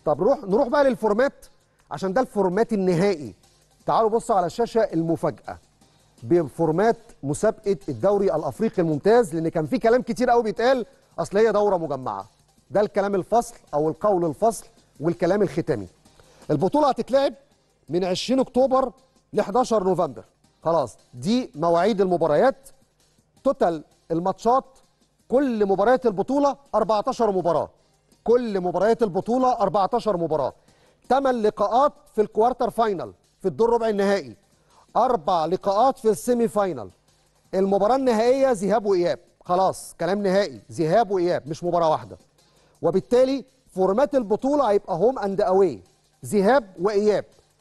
طب نروح نروح بقى للفورمات عشان ده الفورمات النهائي تعالوا بصوا على الشاشه المفاجاه بفورمات مسابقه الدوري الافريقي الممتاز لان كان في كلام كتير قوي بيتقال اصل هي دوره مجمعه ده الكلام الفصل او القول الفصل والكلام الختامي البطوله هتتلعب من 20 اكتوبر ل 11 نوفمبر خلاص دي مواعيد المباريات توتال الماتشات كل مباريات البطوله 14 مباراه كل مباريات البطوله 14 مباراه 8 لقاءات في الكوارتر فاينل في الدور ربع النهائي اربع لقاءات في السيمي فاينل المباراه النهائيه ذهاب واياب خلاص كلام نهائي ذهاب واياب مش مباراه واحده وبالتالي فورمات البطوله هيبقى هوم اند اواي ذهاب واياب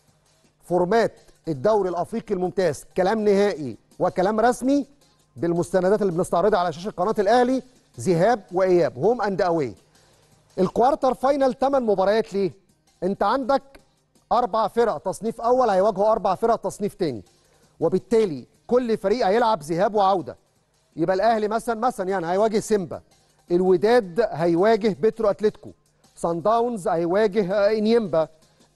فورمات الدوري الافريقي الممتاز كلام نهائي وكلام رسمي بالمستندات اللي بنستعرضها على شاشه قناه الاهلي ذهاب واياب هوم اند اواي الكوارتر فاينل 8 مباريات ليه انت عندك اربع فرق تصنيف اول هيواجهوا اربع فرق تصنيف تاني وبالتالي كل فريق هيلعب ذهاب وعوده يبقى الاهلي مثلا مثلا يعني هيواجه سيمبا الوداد هيواجه بترو اتلتيكو سان داونز هيواجه انيمبا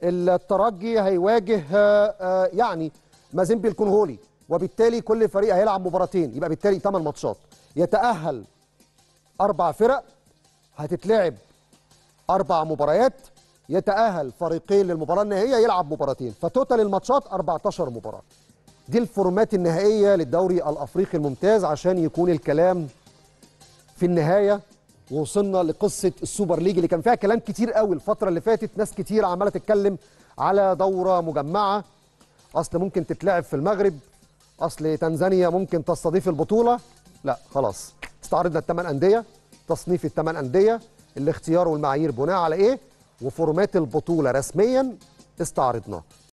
الترجي هيواجه يعني مازيمبي الكونغولي وبالتالي كل فريق هيلعب مباراتين يبقى بالتالي 8 ماتشات يتاهل اربع فرق هتتلعب اربع مباريات يتاهل فريقين للمباراه النهائيه يلعب مباراتين فتوتال الماتشات 14 مباراه دي الفورمات النهائيه للدوري الافريقي الممتاز عشان يكون الكلام في النهايه ووصلنا لقصه السوبر ليج اللي كان فيها كلام كتير قوي الفتره اللي فاتت ناس كتير عماله تتكلم على دوره مجمعه اصل ممكن تتلعب في المغرب اصل تنزانيا ممكن تستضيف البطوله لا خلاص استعرضنا الثمان انديه تصنيف الثمان انديه الاختيار والمعايير بناء على ايه وفورمات البطوله رسميا استعرضناه